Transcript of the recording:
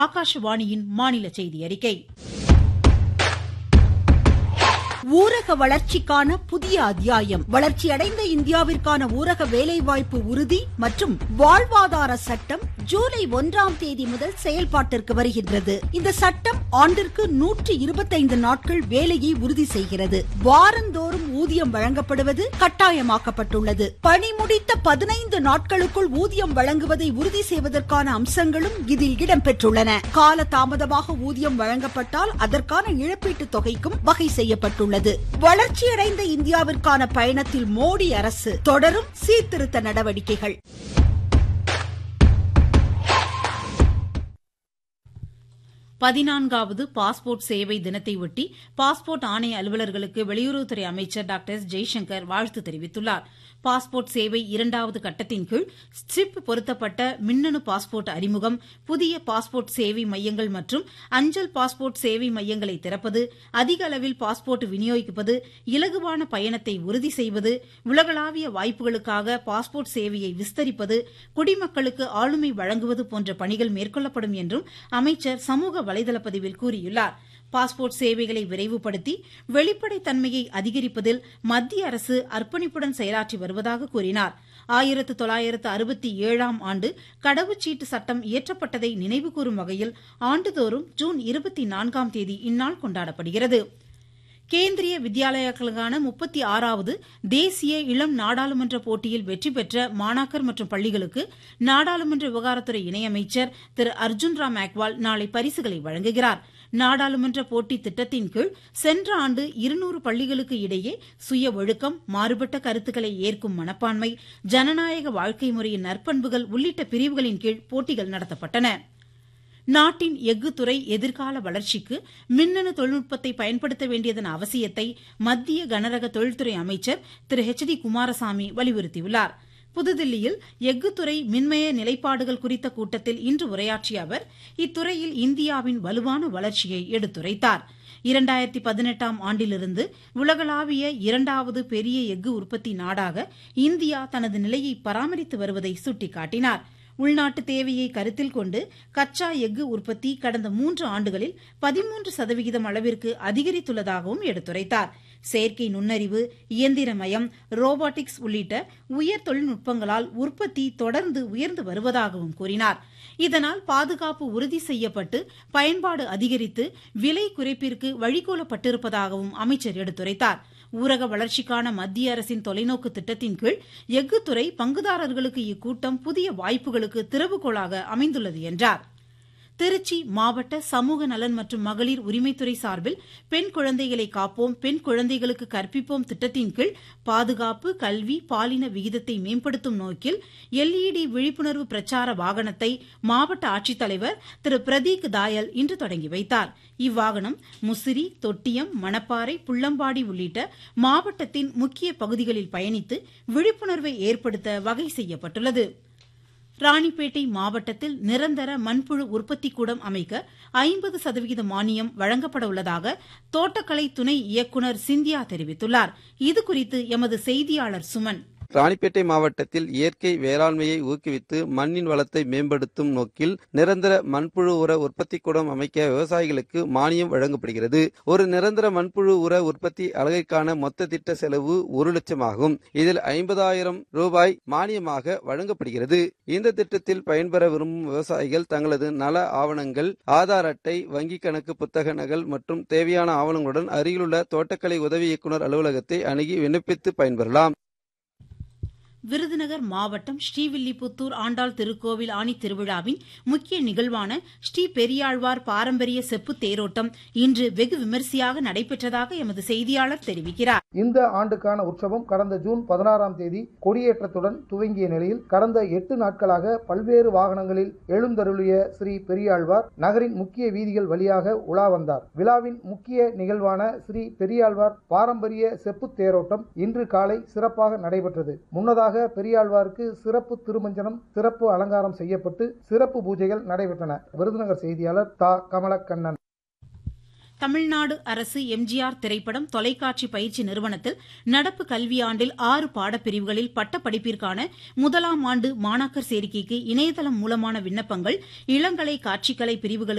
ஆகாஷவாணியின் மாநில செய்தி அறிக்கை ஊரக வளர்ச்சிக்கான புதிய அத்தியாயம் வளர்ச்சியடைந்த இந்தியாவிற்கான ஊரக வேலைவாய்ப்பு உறுதி மற்றும் வாழ்வாதார சட்டம் ஜூலை ஒன்றாம் தேதி முதல் செயல்பாட்டிற்கு வருகின்றது இந்த சட்டம் ஆண்டிற்கு நூற்றி இருபத்தைந்து நாட்கள் வேலையை உறுதி செய்கிறது வாரந்தோறும் ஊதியம் வழங்கப்படுவது கட்டாயமாக்கப்பட்டுள்ளது பணி முடித்த பதினைந்து நாட்களுக்குள் ஊதியம் வழங்குவதை உறுதி செய்வதற்கான அம்சங்களும் இதில் இடம்பெற்றுள்ளன கால தாமதமாக ஊதியம் வழங்கப்பட்டால் அதற்கான இழப்பீட்டு தொகைக்கும் வகை செய்யப்பட்டுள்ளது உள்ளது வளர்ச்சியடைந்த இந்தியாவிற்கான பயணத்தில் மோடி அரசு தொடரும் சீர்திருத்த நடவடிக்கைகள் பதினான்காவது பாஸ்போர்ட் சேவை தினத்தை ஒட்டி பாஸ்போர்ட் ஆணைய அலுவலர்களுக்கு வெளியுறவுத்துறை அமைச்சர் டாக்டர் எஸ் ஜெய்சங்கர் வாழ்த்து தெரிவித்துள்ளார் பாஸ்போர்ட் சேவை இரண்டாவது கட்டத்தின் கீழ் ஸ்ட்ரிப் பொருத்தப்பட்ட மின்னணு பாஸ்போர்ட் அறிமுகம் புதிய பாஸ்போர்ட் சேவை மையங்கள் மற்றும் அஞ்சல் பாஸ்போர்ட் சேவை மையங்களை திறப்பது அதிக அளவில் பாஸ்போர்ட் விநியோகிப்பது இலகுவான பயணத்தை உறுதி செய்வது உலகளாவிய வாய்ப்புகளுக்காக பாஸ்போர்ட் சேவையை விஸ்தரிப்பது குடிமக்களுக்கு ஆளுமை வழங்குவது போன்ற பணிகள் மேற்கொள்ளப்படும் என்றும் அமைச்சர் சமூக வலைதள பதிவில் கூறியுள்ளார் பாஸ்போர்ட் சேவைகளை விரைவுபடுத்தி வெளிப்படைத்தன்மையை அதிகரிப்பதில் மத்திய அரசு அர்ப்பணிப்புடன் செயலாற்றி வருவதாக கூறினார் ஆயிரத்து தொள்ளாயிரத்து அறுபத்தி ஏழாம் ஆண்டு கடவுச்சீட்டு சட்டம் இயற்றப்பட்டதை நினைவுகூரும் வகையில் ஆண்டுதோறும் ஜூன் இருபத்தி நான்காம் தேதி இந்நாள் கொண்டாடப்படுகிறது கேந்திரிய வித்யாலயாக்களுக்கான முப்பத்தி ஆறாவது தேசிய இளம் நாடாளுமன்ற போட்டியில் வெற்றி பெற்ற மாணாக்கர் மற்றும் பள்ளிகளுக்கு நாடாளுமன்ற விவகாரத்துறை இணையமைச்சர் திரு அர்ஜுன் ராம் மேக்வால் நாளை பரிசுகளை வழங்குகிறார் நாடாளுமன்ற போட்டி திட்டத்தின் கீழ் சென்ற ஆண்டு இருநூறு பள்ளிகளுக்கு இடையே சுய ஒழுக்கம் மாறுபட்ட கருத்துக்களை ஏற்கும் மனப்பான்மை ஜனநாயக வாழ்க்கை முறையின் நற்பண்புகள் உள்ளிட்ட பிரிவுகளின் கீழ் போட்டிகள் நடத்தப்பட்டன நாட்டின் எஃகு துறை எதிர்கால வளர்ச்சிக்கு மின்னணு தொழில்நுட்பத்தை பயன்படுத்த வேண்டியதன் அவசியத்தை மத்திய கனரக தொழில்துறை அமைச்சர் திரு ஹெச் டி குமாரசாமி வலியுறுத்தியுள்ளார் புதுதில்லியில் எஃகுத்துறை மின்மய நிலைப்பாடுகள் குறித்த கூட்டத்தில் இன்று உரையாற்றிய அவர் இத்துறையில் இந்தியாவின் வலுவான வளர்ச்சியை எடுத்துரைத்தார் இரண்டாயிரத்தி பதினெட்டாம் ஆண்டிலிருந்து உலகளாவிய இரண்டாவது பெரிய எஃகு உற்பத்தி நாடாக இந்தியா தனது நிலையை பராமரித்து வருவதை சுட்டிக்காட்டினார் உள்நாட்டு தேவையை கருத்தில் கொண்டு கச்சா எஃகு உற்பத்தி கடந்த மூன்று ஆண்டுகளில் பதிமூன்று சதவிகிதம் அளவிற்கு அதிகரித்துள்ளதாகவும் எடுத்துரைத்தார் செயற்கை நுண்ணறிவு இயந்திரமயம் ரோபாட்டிக்ஸ் உள்ளிட்ட உயர் தொழில்நுட்பங்களால் உற்பத்தி தொடர்ந்து உயர்ந்து வருவதாகவும் கூறினார் இதனால் பாதுகாப்பு உறுதி செய்யப்பட்டு பயன்பாடு அதிகரித்து விலை குறைப்பிற்கு வழிகோலப்பட்டிருப்பதாகவும் அமைச்சர் எடுத்துரைத்தார் ஊரக வளர்ச்சிக்கான மத்திய அரசின் தொலைநோக்கு திட்டத்தின் கீழ் எஃகுத்துறை பங்குதாரர்களுக்கு இக்கூட்டம் புதிய வாய்ப்புகளுக்கு திறவுகோலாக அமைந்துள்ளது என்றார் திருச்சி மாவட்ட சமூக நலன் மற்றும் மகளிர் உரிமைத்துறை சார்பில் பெண் குழந்தைகளை காப்போம் பெண் குழந்தைகளுக்கு கற்பிப்போம் திட்டத்தின் கீழ் பாதுகாப்பு கல்வி பாலின விகிதத்தை மேம்படுத்தும் நோக்கில் எல்இடி விழிப்புணர்வு பிரச்சார வாகனத்தை மாவட்ட ஆட்சித்தலைவர் திரு பிரதீக் தாயல் இன்று தொடங்கி வைத்தார் இவ்வாகனம் முசிறி தொட்டியம் மணப்பாறை புள்ளம்பாடி உள்ளிட்ட மாவட்டத்தின் முக்கிய பகுதிகளில் பயணித்து விழிப்புணர்வை ஏற்படுத்த வகை செய்யப்பட்டுள்ளது ராணிப்பேட்டை மாவட்டத்தில் நிரந்தர மண்புழு உற்பத்தி கூடம் அமைக்க ஐம்பது சதவிகித மானியம் வழங்கப்பட உள்ளதாக தோட்டக்கலை துணை இயக்குநர் சிந்தியா தெரிவித்துள்ளார் இதுகுறித்து எமது செய்தியாளர் சுமன் ராணிப்பேட்டை மாவட்டத்தில் இயற்கை வேளாண்மையை ஊக்குவித்து மண்ணின் வளத்தை மேம்படுத்தும் நோக்கில் நிரந்தர மண்புழு உர உற்பத்தி கூடம் அமைக்க விவசாயிகளுக்கு மானியம் வழங்கப்படுகிறது ஒரு நிரந்தர மண்புழு உர உற்பத்தி அலகைக்கான மொத்த திட்ட செலவு ஒரு லட்சம் ஆகும் இதில் ஐம்பதாயிரம் ரூபாய் மானியமாக வழங்கப்படுகிறது இந்த திட்டத்தில் பயன்பெற விரும்பும் விவசாயிகள் தங்களது நல ஆவணங்கள் ஆதார் அட்டை வங்கிக் கணக்கு புத்தக நகல் மற்றும் தேவையான ஆவணங்களுடன் அருகிலுள்ள தோட்டக்கலை உதவி இயக்குநர் அலுவலகத்தை அணுகி விண்ணப்பித்து பயன்பெறலாம் விருதுநகர் மாவட்டம் ஸ்ரீவில்லிபுத்தூர் ஆண்டாள் திருக்கோவில் ஆணி திருவிழாவின் முக்கிய நிகழ்வான ஸ்ரீ பெரியாழ்வார் பாரம்பரிய செப்பு தேரோட்டம் இன்று வெகு விமரிசையாக நடைபெற்றதாக எமது செய்தியாளர் தெரிவிக்கிறார் இந்த ஆண்டுக்கான உற்சவம் கடந்த ஜூன் பதினாறாம் தேதி கொடியேற்றத்துடன் துவங்கிய நிலையில் கடந்த எட்டு நாட்களாக பல்வேறு வாகனங்களில் எழுந்தருளிய ஸ்ரீ பெரியாழ்வார் நகரின் முக்கிய வீதிகள் வழியாக உலா வந்தார் விழாவின் முக்கிய நிகழ்வான ஸ்ரீ பெரியாழ்வார் பாரம்பரிய செப்பு தேரோட்டம் இன்று காலை சிறப்பாக நடைபெற்றது முன்னதாக முன்னதாக பெரியாழ்வாருக்கு சிறப்பு திருமஞ்சனம் சிறப்பு அலங்காரம் செய்யப்பட்டு சிறப்பு பூஜைகள் நடைபெற்றன விருதுநகர் செய்தியாளர் தா கமலக்கண்ணன் தமிழ்நாடு அரசு எம்ஜிஆர் திரைப்படம் தொலைக்காட்சி பயிற்சி நிறுவனத்தில் நடப்பு கல்வியாண்டில் ஆறு பாடப்பிரிவுகளில் பட்டப்படிப்பிற்கான முதலாம் ஆண்டு மாணாக்கர் சேர்க்கைக்கு இணையதளம் மூலமான விண்ணப்பங்கள் இளங்கலை காட்சிக்கலை பிரிவுகளுக்கு